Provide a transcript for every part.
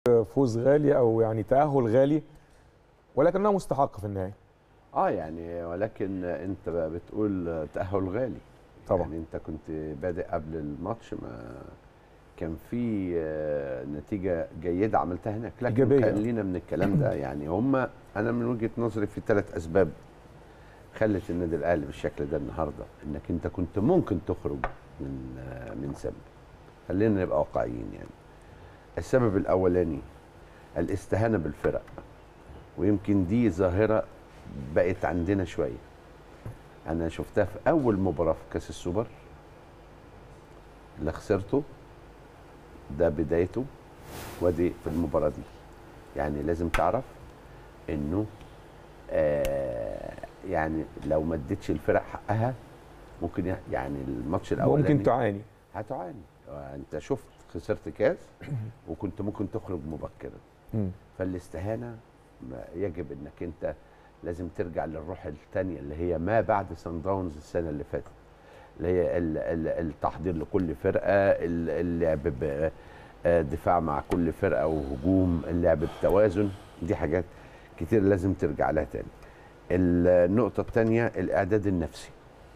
فوز غالي او يعني تاهل غالي ولكنها مستحقه في النهايه اه يعني ولكن انت بقى بتقول تاهل غالي طبعا. يعني انت كنت بادئ قبل الماتش ما كان في آه، نتيجه جيده عملتها هناك لكن إيجابية. كان لينا من الكلام ده يعني هم انا من وجهه نظري في ثلاث اسباب خلت النادي الاهلي بالشكل ده النهارده انك انت كنت ممكن تخرج من آه، من سب خلينا نبقى واقعيين يعني السبب الاولاني الاستهانه بالفرق ويمكن دي ظاهره بقت عندنا شويه انا شفتها في اول مباراه في كاس السوبر اللي خسرته ده بدايته ودي في المباراه دي يعني لازم تعرف انه آه يعني لو ما اديتش الفرق حقها ممكن ي- يعني الماتش الاولاني ممكن تعاني هتعاني انت شفت خسرت كاس وكنت ممكن تخرج مبكرا مم. فالاستهانه ما- يجب انك انت لازم ترجع للروح الثانيه اللي هي ما بعد سان داونز السنه اللي فاتت اللي هي ال- ال- التحضير لكل فرقه ال- اللعب ب- آه، دفاع مع كل فرقه وهجوم اللعب بتوازن دي حاجات كتير لازم ترجع لها تاني النقطه الثانيه الاعداد النفسي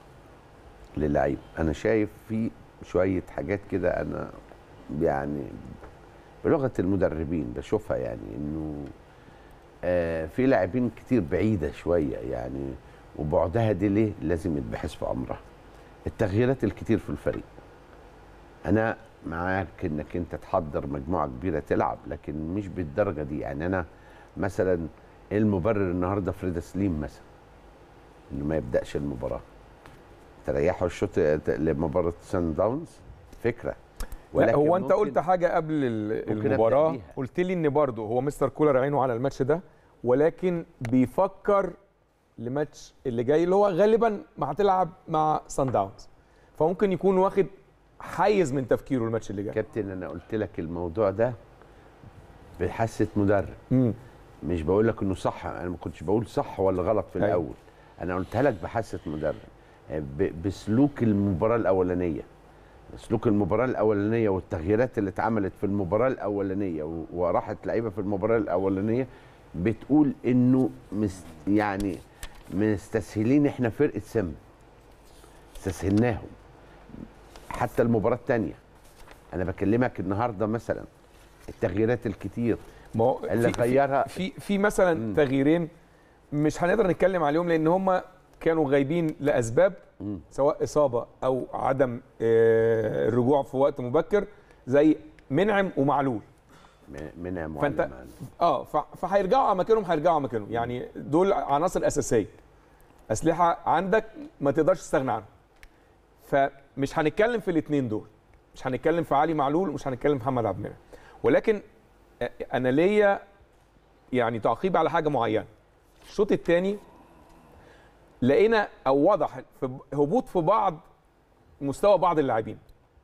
للعيب انا شايف في شويه حاجات كده انا يعني بلغه المدربين بشوفها يعني انه آه في لاعبين كتير بعيده شويه يعني وبعدها دي ليه لازم يتبحث في امرها التغييرات الكتير في الفريق انا معاك انك انت تحضر مجموعه كبيره تلعب لكن مش بالدرجه دي يعني انا مثلا إيه المبرر النهارده فريدة سليم مثلا انه ما يبداش المباراه تريحوا الشوط لمباراه سان داونز فكره لا هو انت ممكن- قلت حاجه قبل ال- ممكن أبدأ المباراه بيها. قلت لي ان برضه هو مستر كولر عينه على الماتش ده ولكن بيفكر لماتش اللي جاي اللي هو غالبا ما هتلعب مع سان داونز فممكن يكون واخد حيز من تفكيره الماتش اللي جاي كابتن انا قلت لك الموضوع ده بحاسه مدرب مم. مش بقول لك انه صح انا ما كنتش بقول صح ولا غلط في أيوة. الاول انا قلتها لك بحاسه مدرب ب- بسلوك المباراه الاولانيه سلوك المباراه الاولانيه والتغييرات اللي اتعملت في المباراه الاولانيه و- وراحت لعيبه في المباراه الاولانيه بتقول انه مس يعني مستسهلين احنا فرقه سم استسهلناهم حتى المباراه الثانيه انا بكلمك النهارده مثلا التغييرات الكتير ما هو اللي في- غيرها- في في مثلا مم. تغييرين مش هنقدر نتكلم عليهم لان هم كانوا غايبين لاسباب مم. سواء اصابه او عدم آه، الرجوع في وقت مبكر زي منعم ومعلول م- منها معلم فانت معلم. اه ف- فهيرجعوا اماكنهم هيرجعوا اماكنهم يعني دول عناصر اساسيه اسلحه عندك ما تقدرش تستغنى عنها فمش هنتكلم في الاثنين دول مش هنتكلم في علي معلول ومش هنتكلم في محمد عبد المنعم ولكن آه، انا ليا يعني تعقيب على حاجه معينه الشوط الثاني لقينا او وضح في هبوط في بعض مستوى بعض اللاعبين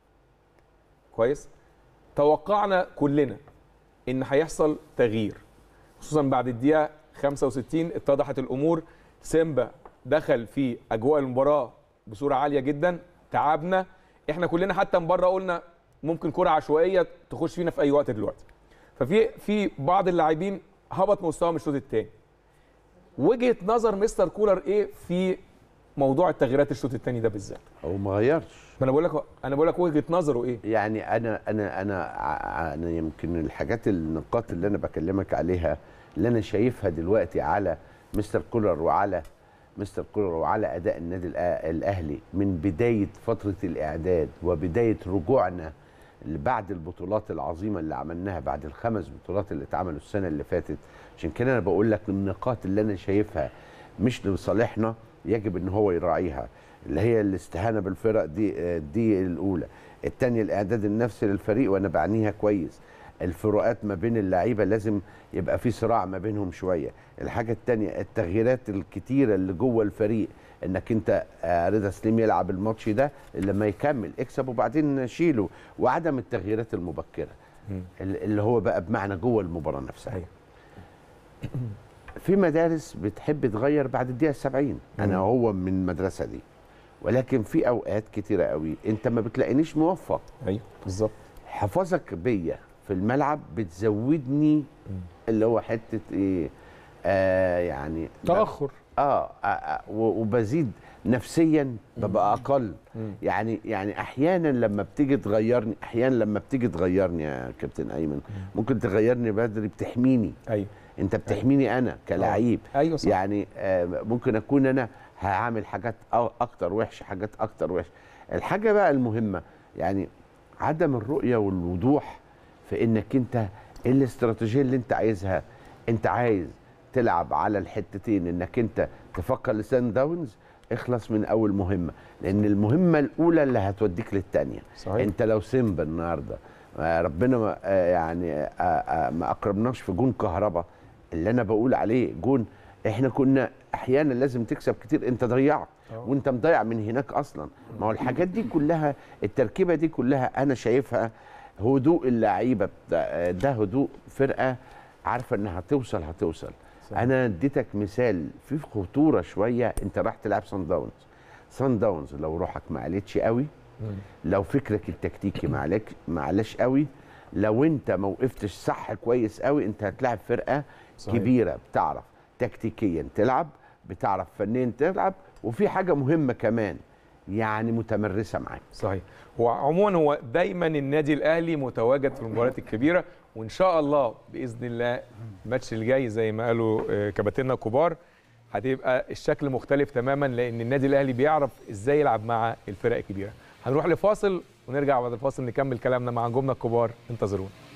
كويس توقعنا كلنا ان هيحصل تغيير خصوصا بعد الدقيقه 65 اتضحت الامور سيمبا دخل في اجواء المباراه بصوره عاليه جدا تعبنا احنا كلنا حتى من بره قلنا ممكن كره عشوائيه تخش فينا في اي وقت دلوقتي ففي في بعض اللاعبين هبط مستواهم الشوط الثاني وجهه نظر مستر كولر ايه في موضوع التغييرات الشوط الثاني ده بالذات هو ما غيرش ما انا بقول لك انا بقول لك وجهه نظره ايه يعني انا انا انا ع- انا يمكن الحاجات النقاط اللي انا بكلمك عليها اللي انا شايفها دلوقتي على مستر كولر وعلى مستر كولر وعلى اداء النادي الأ- الاهلي من بدايه فتره الاعداد وبدايه رجوعنا اللي بعد البطولات العظيمه اللي عملناها بعد الخمس بطولات اللي اتعملوا السنه اللي فاتت عشان كده انا بقول لك النقاط اللي انا شايفها مش لصالحنا يجب ان هو يراعيها اللي هي الاستهانه بالفرق دي دي الاولى الثانيه الاعداد النفسي للفريق وانا بعنيها كويس الفروقات ما بين اللعيبه لازم يبقى في صراع ما بينهم شويه الحاجه الثانيه التغييرات الكتيره اللي جوه الفريق انك انت آه، رضا سليم يلعب الماتش ده لما يكمل اكسب وبعدين شيله وعدم التغييرات المبكره ال- اللي هو بقى بمعنى جوه المباراه نفسها أيوة. في مدارس بتحب تغير بعد الدقيقه 70 انا مم. هو من المدرسه دي ولكن في اوقات كتيره قوي انت ما بتلاقينيش موفق ايوه بالظبط حفاظك بيا في الملعب بتزودني اللي هو حته ايه آه يعني تاخر اه, آه, آه و- وبزيد نفسيا ببقى اقل يعني يعني احيانا لما بتيجي تغيرني احيانا لما بتيجي تغيرني يا كابتن ايمن ممكن تغيرني بدري بتحميني ايوه انت بتحميني انا كلاعب ايوه صح يعني آه ممكن اكون انا هعمل حاجات أ- اكتر وحشه حاجات اكتر وحشه الحاجه بقى المهمه يعني عدم الرؤيه والوضوح في انك انت ايه الاستراتيجيه اللي انت عايزها انت عايز تلعب على الحتتين انك انت تفكر لسان داونز اخلص من اول مهمه لان المهمه الاولى اللي هتوديك للثانيه صحيح. انت لو سيمبا النهارده آه، ربنا ما- آه، يعني آه، آه، ما اكرمناش في جون كهربا اللي انا بقول عليه جون احنا كنا احيانا لازم تكسب كتير انت ضيعت أه. وانت مضيع من هناك اصلا ما هو الحاجات دي كلها التركيبه دي كلها انا شايفها هدوء اللعيبه بتاع- ده هدوء فرقه عارفه انها هتوصل هتوصل صح. انا اديتك مثال في خطوره شويه انت راح تلعب سان داونز سان داونز لو روحك ما عليتش قوي لو فكرك التكتيكي ما عليك ما علاش قوي لو انت ما وقفتش صح كويس قوي انت هتلاعب فرقه صحيح. كبيره بتعرف تكتيكيا تلعب بتعرف فنيا تلعب وفي حاجه مهمه كمان يعني متمرسه معاك صحيح هو عموما هو دايما النادي الاهلي متواجد في المباريات الكبيره وان شاء الله باذن الله الماتش الجاي زي ما قالوا آه، كباتننا الكبار هتبقى الشكل مختلف تماما لان النادي الاهلي بيعرف ازاي يلعب مع الفرق الكبيره هنروح لفاصل ونرجع بعد الفاصل نكمل كلامنا مع نجومنا الكبار انتظرونا